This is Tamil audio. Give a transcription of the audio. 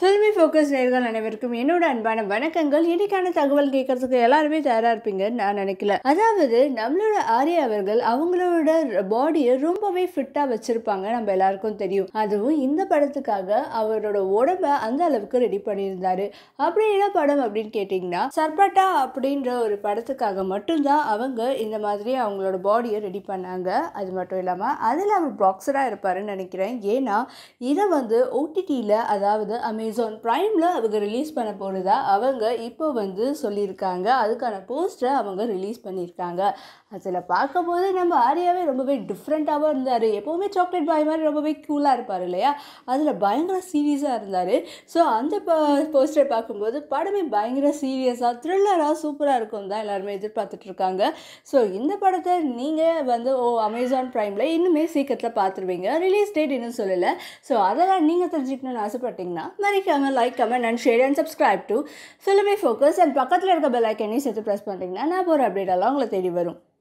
ஃபில்மி ஃபோக்கஸ் நேர்கள் அனைவருக்கும் என்னோட அன்பான வணக்கங்கள் இன்னைக்கான தகவல் கேட்கறதுக்கு எல்லாருமே தயாரா இருப்பீங்கன்னு நான் நினைக்கல அதாவது நம்மளோட ஆர்யா அவர்கள் அவங்களோட பாடியை ரொம்பவே ஃபிட்டா வச்சிருப்பாங்க நம்ம எல்லாருக்கும் தெரியும் அதுவும் இந்த படத்துக்காக அவரோட உடம்ப அந்த அளவுக்கு ரெடி பண்ணியிருந்தாரு அப்படி என்ன படம் அப்படின்னு கேட்டிங்கன்னா சர்பட்டா அப்படின்ற ஒரு படத்துக்காக மட்டும்தான் அவங்க இந்த மாதிரி அவங்களோட பாடியை ரெடி பண்ணாங்க அது மட்டும் இல்லாமல் அதில் அவர் பாக்ஸராக இருப்பாருன்னு நினைக்கிறேன் ஏன்னா இதை வந்து ஓடிடியில் அதாவது அமேசான் ப்ரைமில் அவங்க ரிலீஸ் பண்ண போகிறதா அவங்க இப்போ வந்து சொல்லியிருக்காங்க அதுக்கான போஸ்டரை அவங்க ரிலீஸ் பண்ணியிருக்காங்க அதில் பார்க்கும்போது நம்ம ஆரியாவே ரொம்பவே டிஃப்ரெண்ட்டாகவும் இருந்தார் எப்போவுமே சாக்லேட் பாய் மாதிரி ரொம்பவே கூலாக இருப்பார் இல்லையா அதில் பயங்கர சீரியஸாக இருந்தார் ஸோ அந்த போஸ்டரை பார்க்கும்போது படமே பயங்கர சீரியஸாக த்ரில்லராக சூப்பராக இருக்கும் தான் எல்லாருமே எதிர்பார்த்துட்டு இருக்காங்க ஸோ இந்த படத்தை நீங்கள் வந்து ஓ அமேசான் ப்ரைமில் இன்னுமே சீக்கிரத்தில் பார்த்துருவீங்க ரிலீஸ் டேட் இன்னும் சொல்லலை ஸோ அதெல்லாம் நீங்கள் தெரிஞ்சுக்கணும்னு ஆசைப்பட்டீங்கன்னா மறக்காமல் like comment and share and subscribe to Filmy Focus and பக்கத்தில் இருக்க பெல் ஐக்கனையும் சேர்த்து ப்ரெஸ் பண்ணிட்டீங்கன்னா நான் போகிற அப்டேட் எல்லாம் உங்களை தேடி வரும்